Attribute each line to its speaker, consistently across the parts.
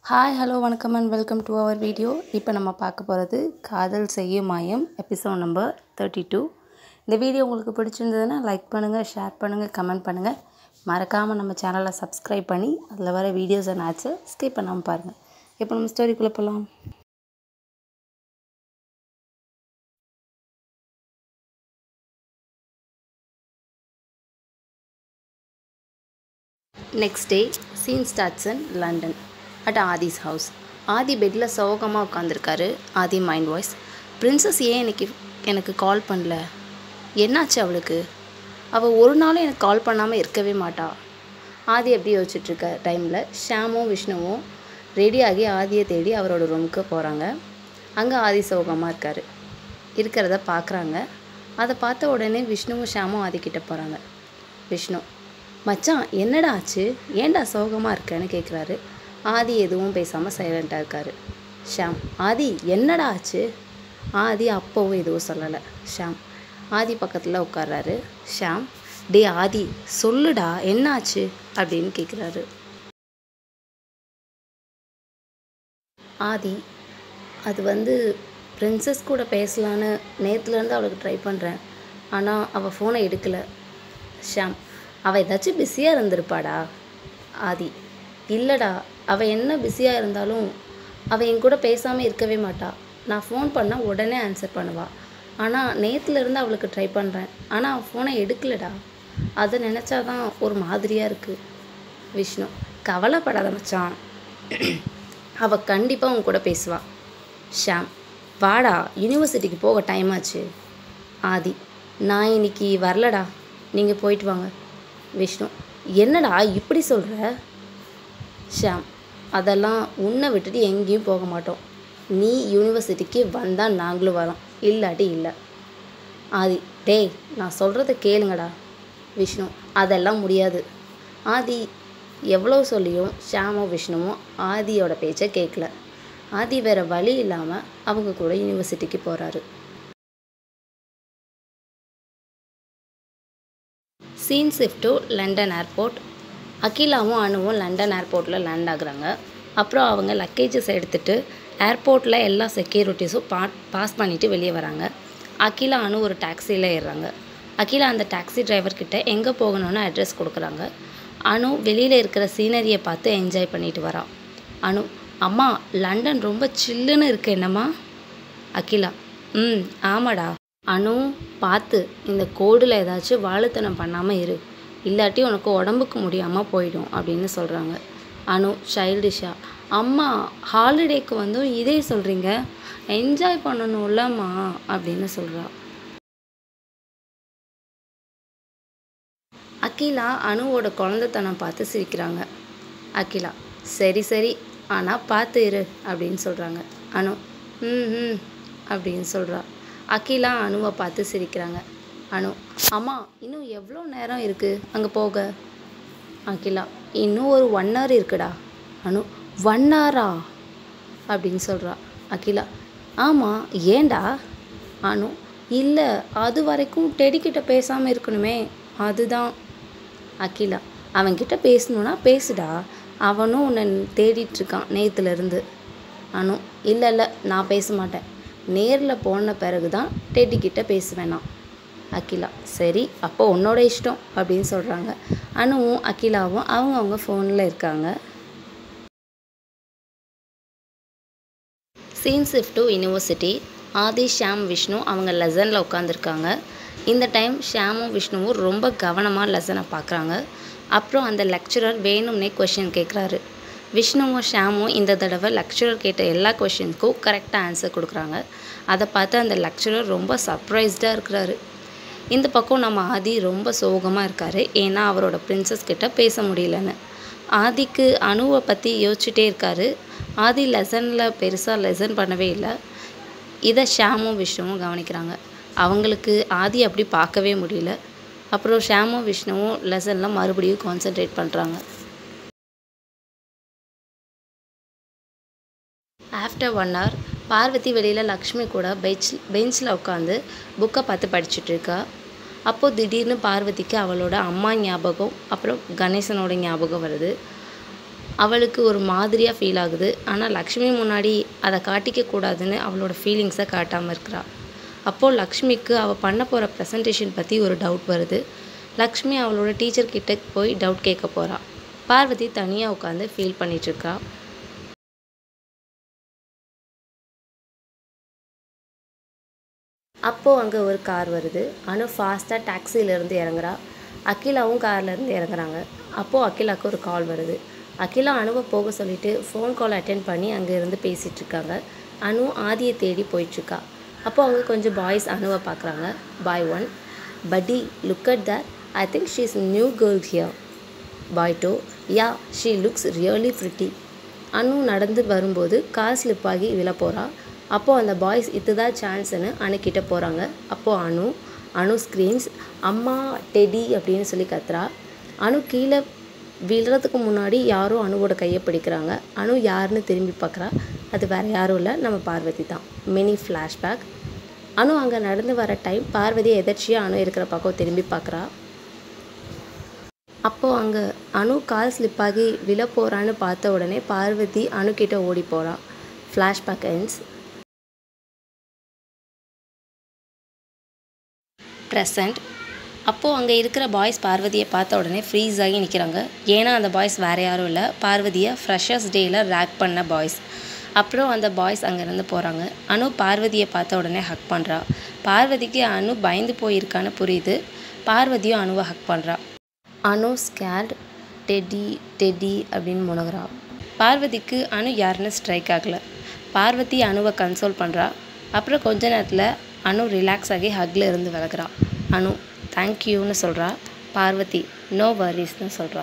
Speaker 1: Hi hello வணக்கம் and welcome to our video இப்போ நம்ம பார்க்க போகிறது Kadhal Seiyum Maayam episode number thirty two இந்த வீடியோ உங்களுக்கு பிடிச்சிருந்ததுன்னா லைக் பண்ணுங்கள் ஷேர் பண்ணுங்கள் கமெண்ட் பண்ணுங்கள் மறக்காமல் நம்ம சேனலை சப்ஸ்கிரைப் பண்ணி அதில் வர வீடியோஸ் என்னாச்சு ஸ்கிப் பண்ணாமல் பாருங்கள் இப்போ நம்ம ஸ்டோரிக்குள்ளே போகலாம் next day scene starts in London at Aadhi's house Aadhi பெட்டில் சோகமாக உட்காந்துருக்காரு ஆதி மைண்ட் வாய்ஸ் பிரின்சஸ் ஏன் எனக்கு எனக்கு கால் பண்ணல என்னாச்சு அவளுக்கு அவள் ஒரு நாளும் எனக்கு கால் பண்ணாமல் இருக்கவே மாட்டா ஆதி எப்படி யோசிச்சுட்ருக்க டைமில் ஷாமும் விஷ்ணுவும் ரெடியாகி ஆதியை தேடி அவரோட ரூமுக்கு போகிறாங்க அங்கே ஆதி சோகமாக இருக்கார் இருக்கிறத பார்க்குறாங்க அதை பார்த்த உடனே விஷ்ணுவும் ஷாமும் ஆதிக்கிட்ட போகிறாங்க விஷ்ணு மச்சான் என்னடா ஆச்சு ஏன்டா சோகமாக இருக்கேன்னு கேட்குறாரு ஆதி எதுவும் பேசாமல் சைலண்ட்டாக இருக்காரு ஷாம் ஆதி என்னடா ஆச்சு ஆதி அப்போவும் எதுவும் சொல்லலை ஷாம் ஆதி பக்கத்தில் உட்கார்றாரு ஷாம் டே ஆதி சொல்லுடா என்னாச்சு அப்படின்னு கேட்குறாரு ஆதி அது வந்து பிரின்சஸ் கூட பேசலான்னு நேற்றுலேருந்து அவளுக்கு ட்ரை பண்ணுறேன் ஆனால் அவள் ஃபோனை எடுக்கலை ஷாம் அவள் ஏதாச்சும் பிஸியாக இருந்திருப்பாடா ஆதி இல்லைடா அவள் என்ன பிஸியாக இருந்தாலும் அவள் என் கூட பேசாமல் இருக்கவே மாட்டா நான் ஃபோன் பண்ணால் உடனே ஆன்சர் பண்ணுவாள் ஆனால் நேற்றுலேருந்து அவளுக்கு ட்ரை பண்ணுறேன் ஆனால் அவள் ஃபோனை எடுக்கலடா அதை நினச்சாதான் ஒரு மாதிரியாக இருக்குது விஷ்ணு கவலைப்படாத மச்சான் அவள் கண்டிப்பாக உன் கூட பேசுவாள் ஷாம் வாடா யூனிவர்சிட்டிக்கு போக டைம் ஆச்சு ஆதி நான் இன்னைக்கு வரலடா நீங்கள் போயிட்டு வாங்க விஷ்ணு என்னடா இப்படி சொல்கிற ஷாம் அதெல்லாம் உன்னை விட்டுட்டு எங்கேயும் போக மாட்டோம் நீ யூனிவர்சிட்டிக்கு வந்தால் நாங்களும் வரோம் இல்லாட்டி இல்லை ஆதி டேய் நான் சொல்கிறத கேளுங்கடா விஷ்ணு அதெல்லாம் முடியாது ஆதி எவ்வளோ சொல்லியும் ஷாமும் விஷ்ணுவும் ஆதியோட பேச்சை கேட்கல ஆதி வேறு வழி இல்லாமல் அவங்க கூட யூனிவர்சிட்டிக்கு போகிறாரு scene shift to London airport அகிலாவும் அணுவும் லண்டன் ஏர்போர்ட்டில் லேண்ட் ஆகுறாங்க அப்புறம் அவங்க லக்கேஜஸ் எடுத்துகிட்டு ஏர்போர்ட்டில் எல்லா செக்யூரிட்டிஸும் பா பாஸ் பண்ணிவிட்டு வெளியே வராங்க அகிலா அணு ஒரு டாக்ஸியில் ஏறுறாங்க அகிலா அந்த டாக்ஸி டிரைவர்கிட்ட எங்கே போகணும்னு அட்ரஸ் கொடுக்குறாங்க அணு வெளியில் இருக்கிற சீனரியை பார்த்து என்ஜாய் பண்ணிட்டு வரான் அணு அம்மா லண்டன் ரொம்ப சில்லுன்னு இருக்கு என்னம்மா அகிலா ம் ஆமாடா அணு பார்த்து இந்த கோடில் ஏதாச்சும் வாழுத்தனம் பண்ணாமல் இரு இல்லாட்டி உனக்கு உடம்புக்கு முடியாமல் போயிடும் அப்படின்னு சொல்கிறாங்க அனு சைல்டிஷா அம்மா ஹாலிடேக்கு வந்தும் இதே சொல்கிறீங்க என்ஜாய் பண்ணணும்லம்மா அப்படின்னு சொல்கிறா அகிலா அணுவோட குழந்தைத்தனம் பார்த்து சிரிக்கிறாங்க அகிலா சரி சரி ஆனால் பார்த்து இரு அப்படின்னு சொல்கிறாங்க அனு ம் ம் அப்படின்னு சொல்கிறா அகிலா அணுவை பார்த்து சிரிக்கிறாங்க அனு அம்மா இன்னும் எவ்வளோ நேரம் இருக்குது அங்கே போக அகிலா இன்னும் ஒரு ஒன் ஹவர் இருக்குடா அனு ஒன் ஹவரா அப்படின்னு சொல்கிறா அகிலா ஆமாம் ஏண்டா அனு இல்லை அது வரைக்கும் டெடிக்கிட்ட பேசாமல் இருக்கணுமே அதுதான் அகிலா அவன்கிட்ட பேசணுன்னா பேசுடா அவனும் உன்னை தேடிட்டுருக்கான் நேற்றுலேருந்து அனு இல்லை இல்லை நான் பேச மாட்டேன் நேரில் போன பிறகு தான் டெடிக்கிட்ட பேசுவேன் நான் அகிலா சரி அப்போ உன்னோட இஷ்டம் அப்படின்னு சொல்கிறாங்க அனுவும் அகிலாவும் அவங்க அவங்க ஃபோனில் இருக்காங்க scene shift to university Aadhi Sham Vishnu அவங்க லெசனில் உட்காந்துருக்காங்க இந்த டைம் ஷாமும் விஷ்ணுவும் ரொம்ப கவனமாக லெசனை பார்க்குறாங்க அப்புறம் அந்த லெக்சரர் வேணும்னே கொஷின் கேட்குறாரு விஷ்ணுவும் ஷாமும் இந்த தடவை லெக்சரர் கேட்ட எல்லா கொஷினுக்கும் கரெக்டாக ஆன்சர் கொடுக்குறாங்க அதை பார்த்து அந்த லெக்சரர் ரொம்ப சர்ப்ரைஸ்டாக இருக்கிறாரு இந்த பக்கம் நம்ம ஆதி ரொம்ப சோகமாக இருக்கார் ஏன்னா அவரோட பிரின்சஸ் கிட்ட பேச முடியலன்னு ஆதிக்கு அணுவை பற்றி யோசிச்சுட்டே இருக்காரு ஆதி லெசனில் பெருசாக லெசன் பண்ணவே இல்லை இதை ஷாமும் விஷ்ணுவும் கவனிக்கிறாங்க அவங்களுக்கு ஆதி அப்படி பார்க்கவே முடியல அப்புறம் ஷாமும் விஷ்ணுவும் லெசனில் மறுபடியும் கான்சென்ட்ரேட் பண்ணுறாங்க ஆஃப்டர் ஒன் ஹவர் பார்வதி வெளியில் லக்ஷ்மி கூட பெஞ்ச் பெஞ்சில் உட்காந்து புக்கை பார்த்து படிச்சுட்டு இருக்கா அப்போது திடீர்னு பார்வதிக்கு அவளோட அம்மா ஞாபகம் அப்புறம் கணேசனோட ஞாபகம் வருது அவளுக்கு ஒரு மாதிரியாக ஃபீல் ஆகுது ஆனால் லக்ஷ்மி முன்னாடி அதை காட்டிக்க கூடாதுன்னு அவளோட ஃபீலிங்ஸை காட்டாமல் இருக்கிறா அப்போது லக்ஷ்மிக்கு அவள் பண்ண போகிற ப்ரெசன்டேஷன் பற்றி ஒரு டவுட் வருது லக்ஷ்மி அவளோட டீச்சர் கிட்ட போய் டவுட் கேட்க போகிறா பார்வதி தனியாக உட்காந்து ஃபீல் பண்ணிகிட்ருக்கா அப்போது அங்கே ஒரு கார் வருது அனு ஃபாஸ்ட்டாக டாக்ஸியிலேருந்து இறங்குறா அகிலாவும் கார்லேருந்து இறங்குறாங்க அப்போது அகிலாவுக்கு ஒரு கால் வருது அகிலா அனுவை போக சொல்லிட்டு ஃபோன் கால் அட்டென்ட் பண்ணி அங்கே இருந்து பேசிகிட்டு இருக்காங்க அனு ஆதியை தேடி போயிட்டுருக்கா அப்போது அவங்க கொஞ்சம் பாய்ஸ் அனுவை பார்க்குறாங்க boy one buddy look at that I think she is new girl here boy two yeah she looks really pretty Anu நடந்து வரும்போது கார் ஸ்லிப் ஆகி விழ போகிறா அப்போது அந்த பாய்ஸ் இதுதான் சான்ஸ்னு அணுக்கிட்ட போகிறாங்க அப்போது அனு அனு ஸ்க்ரீன்ஸ் அம்மா டெடி அப்படின்னு சொல்லி கத்துறா அனு கீழே விழுறதுக்கு முன்னாடி யாரோ அணுவோட கையை பிடிக்கிறாங்க அனு யாருன்னு திரும்பி பார்க்குறா அது வேறு யாரும் இல்லை நம்ம பார்வதி தான் மினி ஃப்ளாஷ்பேக் அனு அங்கே நடந்து வர டைம் பார்வதி எதர்ச்சியாக அனு இருக்கிற பக்கம் திரும்பி பார்க்குறா அப்போது அங்கே அனு கால் ஸ்லிப் ஆகி விழ போகிறான்னு பார்த்த உடனே பார்வதி அனு கிட்ட ஓடி போகிறா ஃப்ளாஷ்பேக் எண்ட்ஸ் ப்ரெசண்ட் அப்போது அங்கே இருக்கிற பாய்ஸ் பார்வதியை பார்த்த உடனே ஃப்ரீஸ் ஆகி நிற்கிறாங்க ஏன்னா அந்த பாய்ஸ் வேறு யாரும் இல்லை பார்வதியை ஃப்ரெஷர்ஸ் டேயில் ரேக் பண்ண பாய்ஸ் அப்புறம் அந்த பாய்ஸ் அங்கேருந்து போகிறாங்க அனு பார்வதியை பார்த்த உடனே ஹக் பண்ணுறா பார்வதிக்கு அனு பயந்து போயிருக்கான்னு புரியுது பார்வதியும் அனுவை ஹக் பண்ணுறா அனு ஸ்கேர்ட் டெடி டெடி அப்படின்னு முனகிறா பார்வதிக்கு அனு யாருன்னு ஸ்ட்ரைக் ஆகலை பார்வதி அனுவை கன்சோல் பண்ணுறா அப்புறம் கொஞ்ச நேரத்தில் அனு ரிலாக்ஸ் ஆகி ஹக்கில் இருந்து விலகுறா அனு தேங்க்யூன்னு சொல்கிறா பார்வதி நோ வரிஸ்னு சொல்கிறா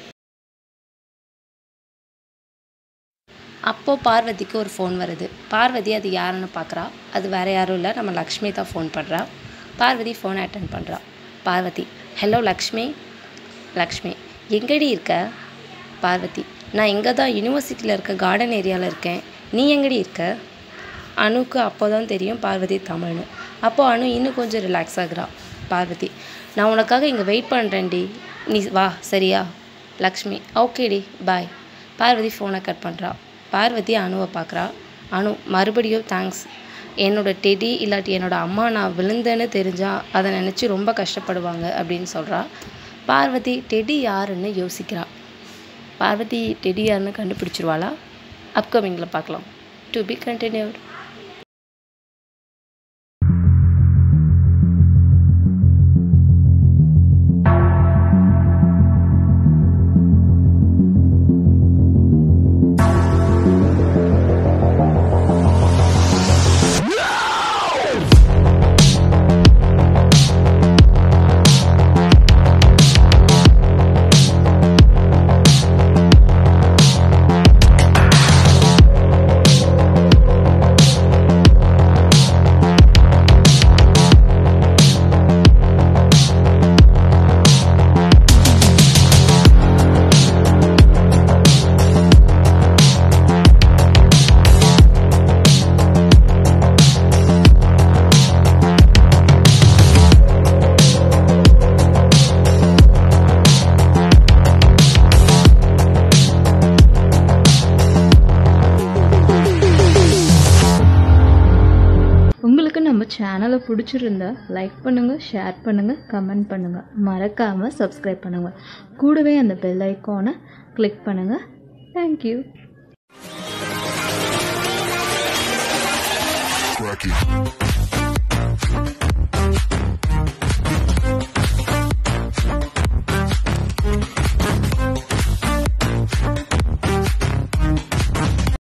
Speaker 1: அப்போது பார்வதிக்கு ஒரு ஃபோன் வருது பார்வதி அது யாருன்னு பார்க்குறா அது வேறு யாரும் இல்லை நம்ம லக்ஷ்மி தான் ஃபோன் பண்ணுறா பார்வதி ஃபோனை அட்டன் பண்ணுறா பார்வதி ஹலோ லக்ஷ்மி லக்ஷ்மி எங்கடி இருக்க பார்வதி நான் இங்கே தான் யூனிவர்சிட்டியில் இருக்க கார்டன் ஏரியாவில் இருக்கேன் நீ எங்கடி இருக்க அனுக்கு அப்போ தான் தெரியும் பார்வதி தமிழ்னு அப்போது அனு இன்னும் கொஞ்சம் ரிலாக்ஸ் ஆகுறா பார்வதி நான் உனக்காக இங்கே வெயிட் பண்ணுறேன்டி நீ வா சரியா லக்ஷ்மி ஓகேடி பாய் பார்வதி ஃபோனை கட் பண்ணுறா பார்வதி அணுவை பார்க்குறா அனு மறுபடியும் தேங்க்ஸ் என்னோட டெடி இல்லாட்டி என்னோட அம்மா நான் விழுந்தேன்னு தெரிஞ்சால் அதை நினச்சி ரொம்ப கஷ்டப்படுவாங்க அப்படின்னு சொல்கிறா பார்வதி டெடி யாருன்னு யோசிக்கிறா பார்வதி டெடி யாருன்னு கண்டுபிடிச்சிருவாளா அப்கமிங்கில் பார்க்கலாம் டு பி கண்டினியூட்
Speaker 2: உங்களுக்கு நம்ம சேனலை பிடிச்சிருந்தா லைக் பண்ணுங்கள் ஷேர் பண்ணுங்கள் கமெண்ட் பண்ணுங்கள் மறக்காமல் சப்ஸ்கிரைப் பண்ணுங்கள் கூடவே அந்த பெல் ஐக்கானை கிளிக் பண்ணுங்கள் தேங்க்யூ
Speaker 3: Crack it.